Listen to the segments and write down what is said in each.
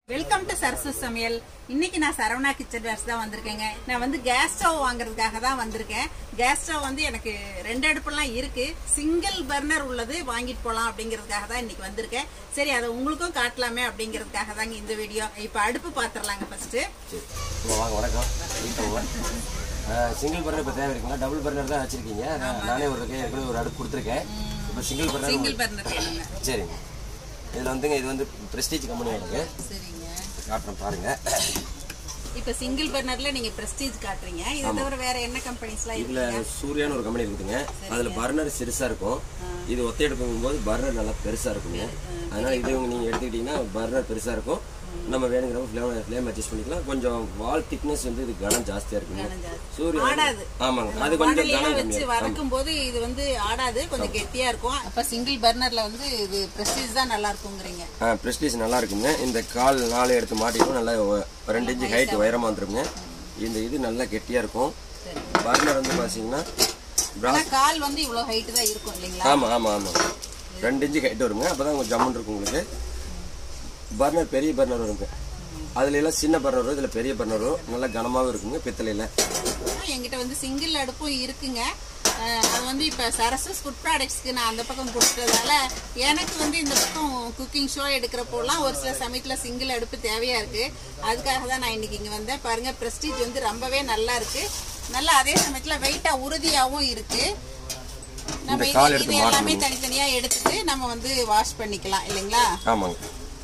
Welcome to Sarasu சமையல் இன்னைக்கு நான் சரவணா கிச்சன் வேர்ஸ் தான் வந்திருக்கேங்க நான் வந்து கேஸ் ஸ்டவ் வாங்குறதுக்காக தான் வந்திருக்கேன் கேஸ் ஸ்டவ் வந்து எனக்கு ரெண்டு அடுப்பெல்லாம் இருக்கு சிங்கிள் பர்னர் உள்ளது வாங்கிட்டு போலாம் அப்படிங்கிறதுக்காக தான் இன்னைக்கு வந்திருக்கேன் சரி அதை உங்களுக்கும் காட்டலாமே அப்படிங்கிறதுக்காக தாங்க இந்த வீடியோ இப்போ அடுப்பு பாத்திரலாங்க ஃபர்ஸ்ட் சரி இப்போ வாங்க வணக்கம் வீட்டுங்க சிங்கிள் பர்னர் இப்போ தேவை இருக்குங்களா டபுள் பர்னர் தான் வச்சிருக்கீங்க நான் நானே ஒரு கை ஏற்கனவே ஒரு அடுப்பு கொடுத்துருக்கேன் இப்போ சிங்கிள் பர்னர் சிங்கிள் பர்னர் வேணுங்க சரிங்க இதில் வந்துங்க இது வந்து ப்ரெஸ்டீஜ் கம்பெனியோடது சரிங்க காட்டுறேன் பாருங்க இப்போ சிங்கிள் பர்னர்ல நீங்க பிரஸ்டீஜ் காட்டுறீங்க இதை தவிர வேற என்ன கம்பெனிஸ்லாம் இருக்கு இதில் சூர்யான்னு ஒரு கம்பெனி இருக்குதுங்க அதில் பர்னர் சிறுசாக இருக்கும் இது ஒத்தை எடுக்கும் போது பர்னர் நல்லா பெருசாக இருக்குங்க அதனால் இது நீங்கள் எடுத்துக்கிட்டிங்கன்னா பர்னர் பெருசாக இருக்கும் நம்ம வேணுங்கிறப்ப ஃப்ளேம் ஃப்ளேம் அட்ஜஸ்ட் பண்ணிக்கலாம் கொஞ்சம் வால் திக்னஸ் வந்து இது கனம் ஜாஸ்தியாக இருக்குங்க சூர்யா ஆடாது. ஆமாங்க அது கொஞ்சம் வானலியெல்லாம் கனம் வச்சு கம்மியாக வதக்கும் போது இது வந்து ஆடாது கொஞ்சம் கெட்டியா இருக்கும் அப்ப சிங்கிள் பர்னர்ல வந்து இது பிரஸ்டீஜ் தான் நல்லா இருக்குங்கிறீங்க ப்ரெஸ்டீஜ் நல்லா இருக்குங்க இந்த கால் நாலு எடுத்து மாட்டிக்கும் நல்லா ஒ- ரெண்டு இன்ச்சு ஹைட் உயரமாக வந்துருங்க இந்த இது நல்லா கெட்டியாக இருக்கும் பர்னர் வந்து பார்த்தீங்கன்னா ஆனா கால் வந்து இவ்வளவு ஹைட் தான் இருக்கும் இல்லைங்களா ஆமாம் ஆமாம் ஆமாம் ரெண்டு இன்ச்சு ஹைட் வருங்க அப்போ தான் கொஞ்சம் ஜம்முன்னு இருக்கும் உங்களுக்கு பர்னர் பெரிய பர்னர் வருங்க அதுல எல்லாம் சின்ன பர்னர் வரும் இதில் பெரிய பர்னர் வரும் நல்லா கனமாகவும் இருக்குங்க பித்தளையில் ஆனா, என்கிட்ட வந்து சிங்கிள் அடுப்பும் இருக்குங்க அஹ் அது வந்து இப்ப சரசஸ் ஃபுட் ப்ராடக்ட்ஸ்க்கு நான் அந்த பக்கம் கொடுத்ததால எனக்கு வந்து இந்த பக்கம் குக்கிங் ஷோ எடுக்கிறப்போலாம் ஒரு சில சமயத்துல சிங்கிள் அடுப்பு தேவையா இருக்கு அதுக்காக தான் நான் இன்னைக்கு இங்க வந்தேன் பாருங்க பிரஸ்டீஜ் வந்து ரொம்பவே நல்லா இருக்கு நல்லா அதே சமயத்துல வெயிட்டா உறுதியாவும் இருக்கு நம்ம இந்த கால் இது எடுத்து இது எல்லாமே தனித்தனியா எடுத்துட்டு நம்ம வந்து வாஷ் பண்ணிக்கலாம் இல்லைங்களா ஆமாங்க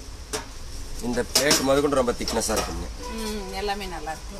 இந்த பிளேட் முதற்கொண்டு ரொம்ப திக்னஸாக இருக்குங்க ம் எல்லாமே நல்லா இருக்கு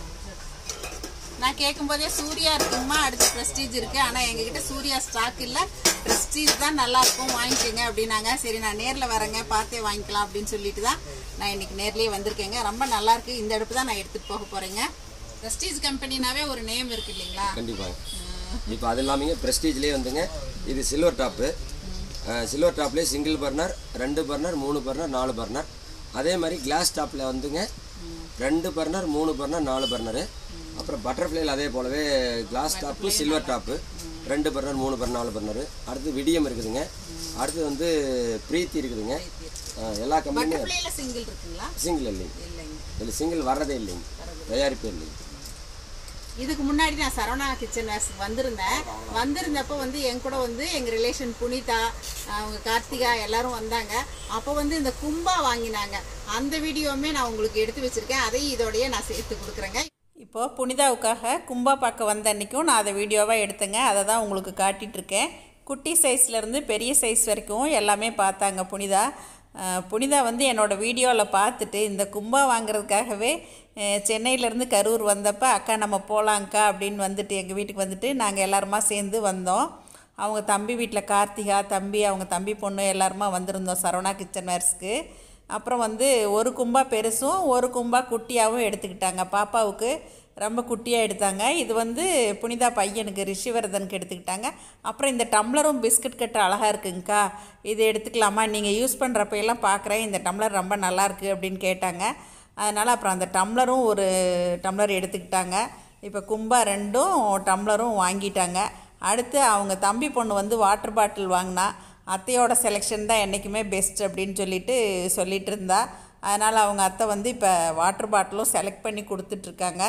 நான் கேட்கும்போதே சூர்யா இருக்குமா அடுத்து பிரஸ்டீஜ் இருக்கு ஆனா எங்ககிட்ட சூர்யா ஸ்டாக் இல்ல பிரஸ்டீஜ் தான் நல்லா இருக்கும் வாங்கிக்கோங்க அப்படின்னாங்க சரி நான் நேர்ல வரேங்க பார்த்தே வாங்கிக்கலாம் அப்படின்னு சொல்லிட்டு தான் நான் இன்னைக்கு நேர்லயே வந்திருக்கேங்க ரொம்ப நல்லா இருக்கு இந்த அடுப்பு தான் நான் எடுத்துட்டு போக போறேங்க பிரஸ்டீஜ் கம்பெனினாவே ஒரு நேம் இருக்கு இல்லைங்களா கண்டிப்பாங்க இப்போ அது இல்லாமங்க ப்ரெஸ்டீஜ்லேயே வந்துங்க இது சில்வர் டாப்பு சில்வர் டாப்லேயே சிங்கிள் பர்னர் ரெண்டு பர்னர் மூணு பர்னர் நாலு பர்னர் அதே மாதிரி கிளாஸ் டாப்பில் வந்துங்க ரெண்டு பர்னர் மூணு பர்னர் நாலு பர்னரு அப்புறம் பட்டர்ஃப்ளைல அதே போலவே கிளாஸ் டாப்பு சில்வர் டாப்பு ரெண்டு பர்னர் மூணு பர்னர் நாலு பர்னர் அடுத்து விடியம் இருக்குதுங்க அடுத்து வந்து பிரீத்தி இருக்குதுங்க அஹ், எல்லா கம்பெனியும் பட்டர்ஃப்ளைல சிங்கிள் இருக்குங்களா சிங்கிள் இல்லைங்க இல்லைங்க இதில் சிங்கிள் வர்றதே இல்லைங்க தயாரிப்பே இல்லைங்க இதுக்கு முன்னாடி நான் சரவணா கிச்சன் வந்திருந்தேன் வந்திருந்தப்போ வந்து என் கூட வந்து எங்கள் ரிலேஷன் புனிதா அவங்க கார்த்திகா எல்லாரும் வந்தாங்க அப்போ வந்து இந்த கும்பா வாங்கினாங்க அந்த வீடியோவுமே நான் உங்களுக்கு எடுத்து வச்சிருக்கேன் அதையும் இதோடய நான் சேர்த்து கொடுக்குறேங்க இப்போ புனிதாவுக்காக கும்பா பார்க்க வந்த அன்றைக்கும் நான் அதை வீடியோவாக எடுத்தேங்க அதை தான் உங்களுக்கு காட்டிட்டு இருக்கேன் குட்டி சைஸ்லேருந்து பெரிய சைஸ் வரைக்கும் எல்லாமே பார்த்தாங்க புனிதா அஹ் புனிதா வந்து என்னோடய வீடியோவில் பார்த்துட்டு இந்த கும்பா வாங்குறதுக்காகவே அஹ் சென்னையிலேருந்து கரூர் வந்தப்போ அக்கா நம்ம போகலாங்க்கா அப்படின்னு வந்துட்டு எங்கள் வீட்டுக்கு வந்துட்டு நாங்கள் எல்லாருமா சேர்ந்து வந்தோம் அவங்க தம்பி வீட்டில் கார்த்திகா தம்பி அவங்க தம்பி பொண்ணு எல்லாருமா வந்திருந்தோம் சரவணா கிச்சன் வேர்ஸ்க்கு அப்புறம் வந்து ஒரு கும்பா பெருசும் ஒரு கும்பா குட்டியாகவும் எடுத்துக்கிட்டாங்க பாப்பாவுக்கு ரொம்ப குட்டியாக எடுத்தாங்க இது வந்து புனிதா பையனுக்கு ரிஷிவர்தனுக்கு எடுத்துக்கிட்டாங்க அப்புறம் இந்த டம்ளரும் பிஸ்கட் கட்டு அழகாக இருக்குங்கக்கா இது எடுத்துக்கலாமா நீங்கள் யூஸ் பண்ணுறப்ப எல்லாம் பார்க்குறேன் இந்த டம்ளர் ரொம்ப நல்லா இருக்கு அப்படின்னு கேட்டாங்க அதனால் அப்புறம் அந்த டம்ளரும் ஒரு டம்ளர் எடுத்துக்கிட்டாங்க இப்போ கும்பா ரெண்டும் டம்ளரும் வாங்கிட்டாங்க அடுத்து அவங்க தம்பி பொண்ணு வந்து வாட்டர் பாட்டில் வாங்கினா அத்தையோட செலெக்ஷன் தான் என்றைக்குமே பெஸ்ட் அப்படின்னு சொல்லிட்டு சொல்லிட்டு இருந்தா அதனால் அவங்க அத்தை வந்து இப்போ வாட்டர் பாட்டிலும் செலக்ட் பண்ணி கொடுத்துட்ருக்காங்க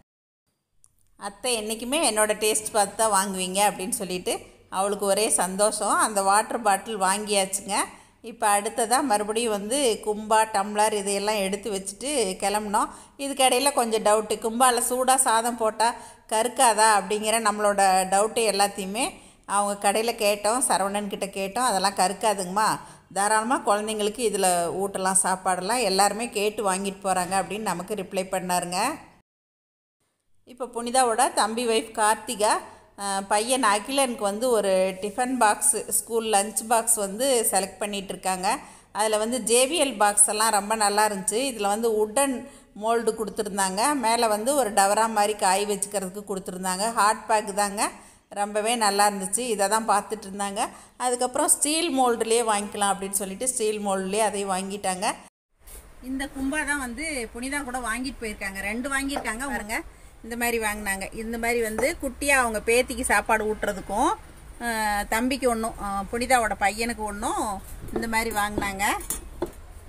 அத்தை என்றைக்குமே என்னோட டேஸ்ட் பார்த்து தான் வாங்குவீங்க அப்படின்னு சொல்லிட்டு அவளுக்கு ஒரே சந்தோஷம் அந்த வாட்டர் பாட்டில் வாங்கியாச்சுங்க இப்போ அடுத்ததாக மறுபடியும் வந்து கும்பா டம்ளர் இதையெல்லாம் எடுத்து வச்சுட்டு கிளம்புனோம் இதுக்கு இடையில கொஞ்சம் டவுட்டு கும்பாவில் சூடாக சாதம் போட்டால் கருக்காதா அப்படிங்கிற நம்மளோட டவுட்டு எல்லாத்தையுமே அவங்க கடையில் கேட்டோம் சரவணன் கிட்ட கேட்டோம் அதெல்லாம் கருக்காதுங்கம்மா தாராளமாக குழந்தைங்களுக்கு இதில் ஊட்டலாம் சாப்பாடெல்லாம் எல்லாருமே கேட்டு வாங்கிட்டு போகிறாங்க அப்படின்னு நமக்கு ரிப்ளை பண்ணாருங்க இப்போ புனிதாவோட தம்பி ஒய்ஃப் கார்த்திகா அஹ், பையன் அகிலனுக்கு வந்து ஒரு tiffin box school lunch box வந்து செலக்ட் பண்ணிட்டு இருக்காங்க அதில் வந்து ஜேவிஎல் பாக்ஸ் எல்லாம் ரொம்ப நல்லா இருந்துச்சு இதில் வந்து உட்டன் மோல்டு கொடுத்துருந்தாங்க மேலே வந்து ஒரு டவரா மாதிரி காய் வச்சுக்கிறதுக்கு கொடுத்துருந்தாங்க ஹாட் பேக் தாங்க ரொம்பவே நல்லா இருந்துச்சு இதை தான் பார்த்துட்டு இருந்தாங்க அதுக்கப்புறம் ஸ்டீல் மோல்டுலேயே வாங்கிக்கலாம் அப்படின்னு சொல்லிட்டு ஸ்டீல் மோல்டுலேயே அதையும் வாங்கிட்டாங்க இந்த கும்பா தான் வந்து புனிதா கூட வாங்கிட்டு போயிருக்காங்க ரெண்டு வாங்கியிருக்காங்க பாருங்க இந்த மாதிரி வாங்கினாங்க இந்த மாதிரி வந்து குட்டியாக அவங்க பேத்திக்கு சாப்பாடு ஊட்டுறதுக்கும் அஹ், தம்பிக்கு ஒன்றும் புனிதாவோட பையனுக்கு ஒன்றும் இந்த மாதிரி வாங்கினாங்க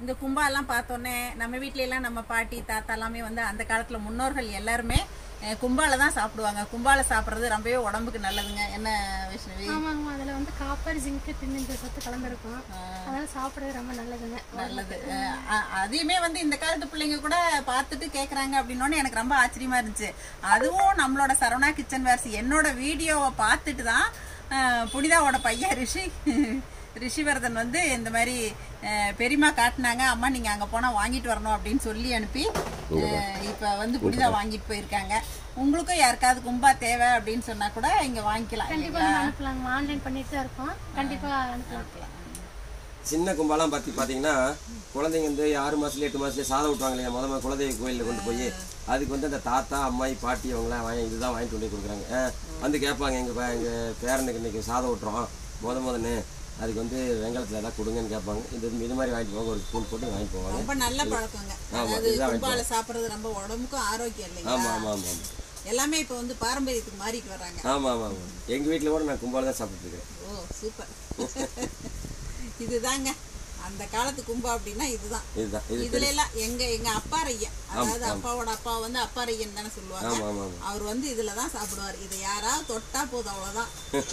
இந்த கும்பாலாம் பார்த்தோன்னே நம்ம வீட்ல எல்லாம் நம்ம பாட்டி தாத்தா எல்லாமே வந்து அந்த காலத்துல முன்னோர்கள் எல்லாருமே அஹ், கும்பால தான் சாப்பிடுவாங்க கும்பால சாப்பிடுறது ரொம்பவே உடம்புக்கு நல்லதுங்க என்ன வைஷ்ணவி ஆமாங்கம்மா அதுல வந்து காப்பர் ஜிங்க் தின்னு சத்து கலந்துருக்கும் அதனால சாப்பிடுறது ரொம்ப நல்லதுங்க நல்லது அஹ், அ- அதையுமே வந்து இந்த காலத்து பிள்ளைங்க கூட பார்த்துட்டு கேக்குறாங்க அப்படின்னோடனே எனக்கு ரொம்ப ஆச்சரியமா இருந்துச்சு அதுவும் நம்மளோட சரவணா கிச்சன் வேர்ஸ் என்னோட வீடியோவை பார்த்துட்டு தான் அஹ், புனிதாவோட பையன் ரிஷி ரிஷிவர்தன் வந்து இந்த மாதிரி அஹ், பெரியம்மா காட்டினாங்க அம்மா நீங்க அங்க போனா வாங்கிட்டு வரணும் அப்படின்னு சொல்லி அனுப்பி அஹ், இப்ப வந்து புனிதா வாங்கிட்டு போயிருக்காங்க உங்களுக்கும் யாருக்காவது கும்பா தேவை அப்படின்னு சொன்னா கூட இங்க வாங்கிக்கலாம் கண்டிப்பா இல்லைங்களா? நம்ம அனுப்பலாங்கம்மா ஆன்லைன் பண்ணிட்டு தான் இருக்கோம் கண்டிப்பா அனுப்பலாம் சின்ன கும்பாலாம் பார்த்தி பார்த்தீங்கன்னா குழந்தைங்க வந்து ஆறு மாசத்துல எட்டு மாசத்துல சாதம் விட்டுவாங்க இல்லையா முத முதல்ல குலதெய்வ கோயிலில் கொண்டு போய் அதுக்கு வந்து அந்த தாத்தா அம்மாயி பாட்டி அவங்களாம் வாங்கி இதுதான் வாங்கிட்டு கொண்டு போய் கொடுக்குறாங்க ஆ, வந்து கேட்பாங்க எங்கள் எங்கள் பேரனுக்கு இன்னைக்கு சாதம் விட்டுறோம் முத முதன்னு அதுக்கு வந்து வெங்காயத்தில் ஏதாவது கொடுங்கன்னு கேட்பாங்க இது இது மாதிரி வாங்கிட்டு போவாங்க ஒரு ஸ்பூன் போட்டு வாங்கிட்டு போவாங்க ரொம்ப நல்ல பழக்கங்க ஆமா, அதாவது இதுதான் கும்பால சாப்பிடுறது ரொம்ப உடம்புக்கும் ஆரோக்கியம் இல்லைங்களா ஆமாம் ஆமாம் ஆமாம் ஆமாம் எல்லாமே இப்ப வந்து பாரம்பரியத்துக்கு மாறிட்டு வர்றாங்க ஆமாம் ஆமாம் ஆமாம் எங்கள் வீட்டில் கூட நான் கும்பால தான் சாப்பிட்டு இருக்கிறேன் ஓ சூப்பர் இதுதாங்க அந்த காலத்து கும்பா அப்படின்னா இதுதான் இதுதான் இது இதுல எல்லாம் எங்க எங்க அப்பாரையன் அதாவது அப்பாவோட அப்பா வந்து அப்பாரையன் தானே சொல்லுவாங்க ஆமாம் ஆமாம் ஆமாம் அவர் வந்து இதுல தான் சாப்பிடுவார் இதை யாராவது தொட்டா போதும் அவ்வளவுதான்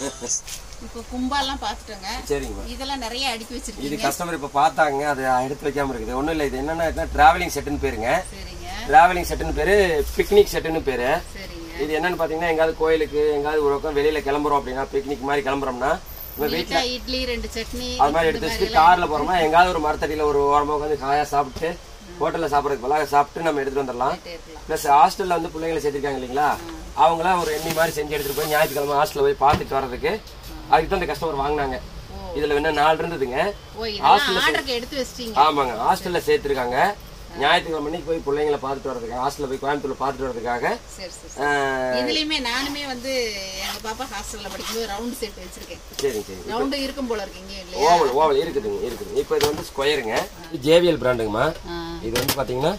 இப்போ கும்பாலாம் பார்த்துட்டோங்க சரிங்கம்மா இதெல்லாம் நிறைய அடுக்கி இது வச்சிருக்கீங்க கஸ்டமர் இப்போ பார்த்தாங்க அதை எடுத்து வைக்காம இருக்குது ஒன்றும் இல்லை இது என்னன்னா டிராவலிங் செட்டுன்னு பேருங்க சரிங்க டிராவலிங் செட்டுன்னு பேரு பிக்னிக் செட்டுன்னு பேரு சரிங்க இது என்னன்னு பாத்தீங்கன்னா எங்காவது கோயிலுக்கு எங்காவது ஒரு பக்கம் வெளியில கிளம்புறோம் அப்படின்னா பிக்னிக் மாதிரி கிளம்புறோம்னா நம்ம வீட்டுல வீட்டுல இட்லி ரெண்டு சட்னி அது மாதிரி எடுத்து வச்சுட்டு கார்ல போறோமா எங்காவது ஒரு மரத்தடியில ஒரு ஓரமா உட்காந்து காயா சாப்பிட்டு ஹோட்டல்ல சாப்பிடறதுக்கு பதிலாக சாப்பிட்டு நம்ம எடுத்துட்டு வந்துடலாம் இருக்கலாம் பிளஸ் ஹாஸ்டல்ல வந்து பிள்ளைங்களை சேர்த்திருக்காங்க இல்லைங்களா அவங்களாம் ஒரு எண்ணி மாதிரி செஞ்சு எடுத்துட்டு போய் ஞாயிற்றுக்கிழமை ஹாஸ்டல்ல போய் பார்த்துட்டு வர்றதுக்கு அதுக்கு தான் இந்த கஸ்டமர் வாங்கினாங்க இதுல வேணா நாலு இருந்ததுங்க ஓ இதெல்லாம் ஆர்டருக்கு எடுத்து வச்சிட்டீங்க ஆமாங்க ஹாஸ்டல்ல சேர்த்திருக்காங்க ஞாயிற்றுக்கிழமை அன்னைக்கு போய் பிள்ளைங்களை பார்த்துட்டு வர்றதுக்காக ஹாஸ்டல்ல போய் கோயம்புத்தூர்ல பார்த்துட்டு வர்றதுக்காக சரி சரி ஆஹ், இதுலயுமே நானுமே வந்து எங்க பாப்பா ஹாஸ்டல்ல படிக்கும்போது ரவுண்ட் செட் வச்சிருக்கேன் சரிங்க சரிங்க ரவுண்டு இருக்கும் போல இருக்கு இங்கே இல்லையா ஓவல் ஓவல் இருக்குதுங்க இருக்குதுங்க இப்போ இது வந்து ஸ்கொயருங்க ஜேவிஎல் பிராண்டுங்கம்மா இது வந்து பாத்தீங்கன்னா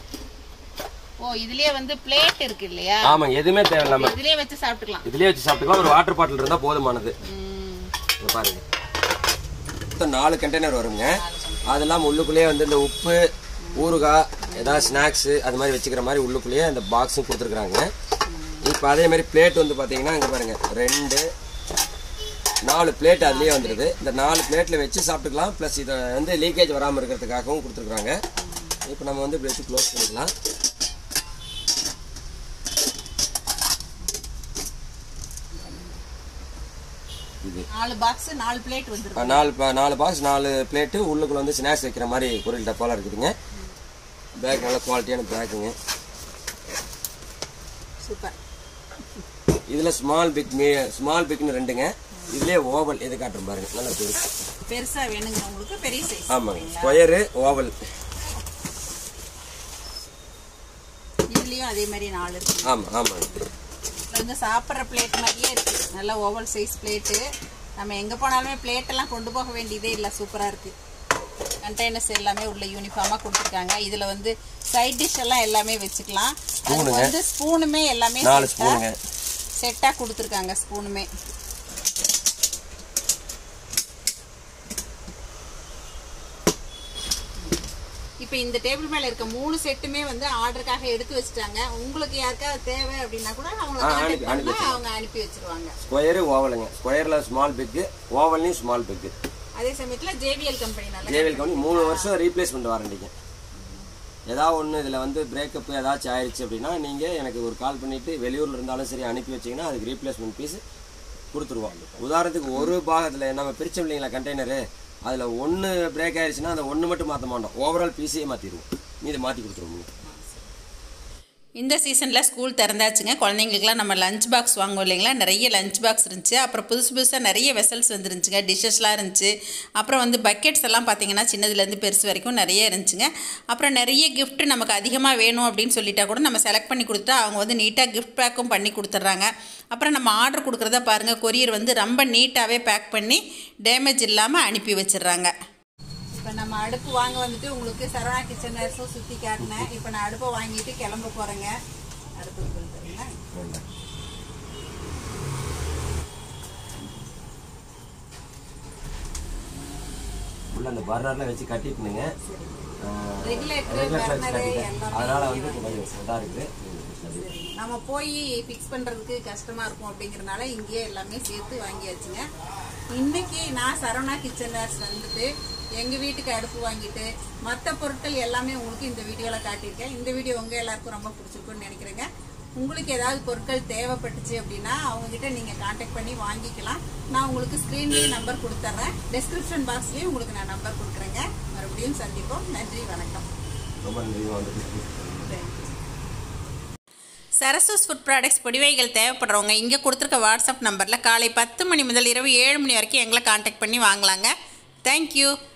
ஓ இதுலயே வந்து பிளேட் இருக்கு இல்லையா ஆமாங்க எதுவுமே தேவையில்லாம இதுலயே வச்சு சாப்பிட்டுக்கலாம் இதுலயே வச்சு சாப்பிட்டுக்கலாம் ஒரு வாட்டர் பாட்டில் இருந்தா போதுமானது ம். இங்க பாருங்க மொத்தம் நாலு கண்டெய்னர் வருங்க அதெல்லாம் உள்ளுக்குள்ளேயே வந்து இந்த உப்பு ஊறுகாய் ஏதாவது ஸ்நாக்ஸு அது மாதிரி வச்சுக்கிற மாதிரி உள்ளுக்குள்ளேயே அந்த பாக்ஸும் கொடுத்துருக்குறாங்க இப்போ அதே மாதிரி பிளேட் வந்து பார்த்தீங்கன்னா இங்கே பாருங்க ரெண்டு நாலு பிளேட் அதுலேயே வந்துடுது இந்த நாலு பிளேட்டில் வச்சு சாப்பிட்டுக்கலாம் ப்ளஸ் இதை வந்து லீக்கேஜ் வராமல் இருக்கிறதுக்காகவும் கொடுத்துருக்குறாங்க இப்போ நம்ம வந்து இப்படி வச்சு க்ளோஸ் பண்ணிக்கலாம் இது நாலு பாக்ஸ் நாலு பிளேட் வந்துருக்கு நாலு ப- நாலு பாக்ஸ் நாலு பிளேட்டு உள்ளுக்குள்ள வந்து ஸ்நாக்ஸ் வைக்கிற மாதிரி பொருள் டப்பாலாம் இருக்குதுங்க பேக் நல்ல குவாலிட்டியான பேக்குங்க சூப்பர் இதில் ஸ்மால் பிக் மீ ஸ்மால் பிக்னு ரெண்டுங்க இதுலேயே ஓவல் எது காட்டுறேன் பாருங்க நல்லா பெருசு பெருசா வேணுங்கிறவங்களுக்கு பெரிய சைஸ் ஆமாங்க ஸ்கொயரு ஓவல் இதுலயும் அதே மாதிரி நாலு இருக்கு ஆமாம் ஆமாங்க இது வந்து சாப்பிட்ற பிளேட் மாதிரியே இருக்கு நல்ல ஓவல் சைஸ் பிளேட்டு நம்ம எங்க போனாலுமே பிளேட் எல்லாம் கொண்டு போக வேண்டியதே இல்லை சூப்பரா இருக்கு கண்டெய்னர்ஸ் எல்லாமே உள்ள யூனிஃபார்மா கொடுத்துருக்காங்க இதுல வந்து சைட் டிஷ் எல்லாம் எல்லாமே வச்சுக்கலாம் அதுக்கு வந்து ஸ்பூனுமே எல்லாமே நாலு ஸ்பூனுங்க செட்டா கொடுத்துருக்காங்க ஸ்பூனுமே இப்போ இந்த டேபிள் மேல இருக்க மூணு செட்டுமே வந்து ஆர்டருக்காக எடுத்து வச்சுட்டாங்க உங்களுக்கு யாருக்காவது தேவை அப்படின்னா கூட அவங்கள ஆ, கான்டாக்ட் அனுப்பி- பண்ணா அவங்க அனுப்பி வச்சிருவாங்க ஸ்கொயரு ஓவலுங்க ஸ்கொயரில் ஸ்மால் பிக்கு ஓவல்லையும் ஸ்மால் பிக்கு அதே சமயத்துல ஜேவிஎல் கம்பெனினால ஜேவில் கம்பெனி மூணு வருஷம் ரீப்ளேஸ்மெண்ட் வாரண்டிங்க ஏதாவது ஒன்று இதில் வந்து பிரேக்கப் ஏதாச்சும் ஆயிடுச்சு அப்படின்னா நீங்கள் எனக்கு ஒரு கால் பண்ணிவிட்டு வெளியூரில் இருந்தாலும் சரி அனுப்பி வச்சீங்கன்னா அதுக்கு ரீப்ளேஸ்மெண்ட் பீஸ் கொடுத்துருவோம் உதாரணத்துக்கு ஒரு பாகத்தில் நம்ம பிரிச்சோம் இல்லைங்களா கண்டெய்னரு அதில் ஒன்று பிரேக் ஆயிடுச்சுன்னா அந்த ஒன்று மட்டும் மாற்ற மாட்டோம் ஓவரால் பீஸையே மாற்றிடுவோம் மீதி மாற்றி கொடுத்துருவோம் இந்த சீசனில் ஸ்கூல் திறந்தாச்சுங்க குழந்தைங்களுக்குலாம் நம்ம லஞ்ச் பாக்ஸ் வாங்குவோம் இல்லைங்களா நிறைய லஞ்ச் பாக்ஸ் இருந்துச்சு அப்புறம் புதுசு புதுசாக நிறைய வெசல்ஸ் வந்துருந்துச்சுங்க டிஷ்ஷஸ்லாம் இருந்துச்சு அப்புறம் வந்து பக்கெட்ஸ் எல்லாம் பார்த்தீங்கன்னா சின்னதுலேருந்து பெருசு வரைக்கும் நிறைய இருந்துச்சுங்க அப்புறம் நிறைய gift நமக்கு அதிகமாக வேணும் அப்படின்னு சொல்லிட்டா கூட நம்ம செலக்ட் பண்ணி கொடுத்தா அவங்க வந்து நீட்டாக கிஃப்ட் பேக்கும் பண்ணி கொடுத்துட்றாங்க அப்புறம் நம்ம ஆர்டர் கொடுக்குறத பாருங்கள் கொரியர் வந்து ரொம்ப நீட்டாகவே பேக் பண்ணி டேமேஜ் இல்லாமல் அனுப்பி வச்சிடுறாங்க இப்போ நம்ம அடுப்பு வாங்க வந்துட்டு உங்களுக்கு சரவணா கிச்சன் நர்ஸும் சுற்றி காட்டினேன் இப்போ நான் அடுப்பை வாங்கிட்டு கிளம்ப போகிறேங்க அடுப்பு கொடுத்துருங்க உள்ள அந்த பர்னரில் வச்சு கட்டிட்டுனுங்க Regulator, ரெகுலேட்டர் burner கட்டிட்டேன் எல்லாமே அதனால் வந்து இப்போ கொஞ்சம் இதாக இருக்குது நம்ம போய் ஃபிக்ஸ் பண்றதுக்கு கஷ்டமா இருக்கும் அப்படிங்கறதுனால இங்கேயே எல்லாமே சேர்த்து வாங்கியாச்சுங்க இன்னைக்கு நான் சரவணா கிச்சன் வேர்ஸ் வந்துட்டு எங்க வீட்டுக்கு அடுப்பு வாங்கிட்டு மற்ற பொருட்கள் எல்லாமே உங்களுக்கு இந்த வீடியோல காட்டியிருக்கேன் இந்த வீடியோ உங்க எல்லாருக்கும் ரொம்ப பிடிச்சிருக்கும்னு நினைக்கிறேங்க உங்களுக்கு ஏதாவது பொருட்கள் தேவைப்பட்டுச்சு அப்படின்னா அவங்க கிட்ட நீங்க காண்டாக்ட் பண்ணி வாங்கிக்கலாம் நான் உங்களுக்கு ஸ்கிரீன்லயே நம்பர் கொடுத்துட்றேன் டெஸ்கிரிப்ஷன் பாக்ஸ்லயும் உங்களுக்கு நான் நம்பர் கொடுக்குறேங்க மறுபடியும் சந்திப்போம் நன்றி வணக்கம் ரொம்ப நன்றி வந்துட்டு சரஸ்வஸ் ஃபுட் ப்ராடக்ட்ஸ் பொடிவைகள் தேவைப்படுறவங்க இங்கே கொடுத்துருக்க வாட்ஸ்அப் நம்பரில் காலை பத்து மணி முதல் இரவு ஏழு மணி வரைக்கும் எங்களை காண்டாக்ட் பண்ணி வாங்கலாங்க தேங்க்யூ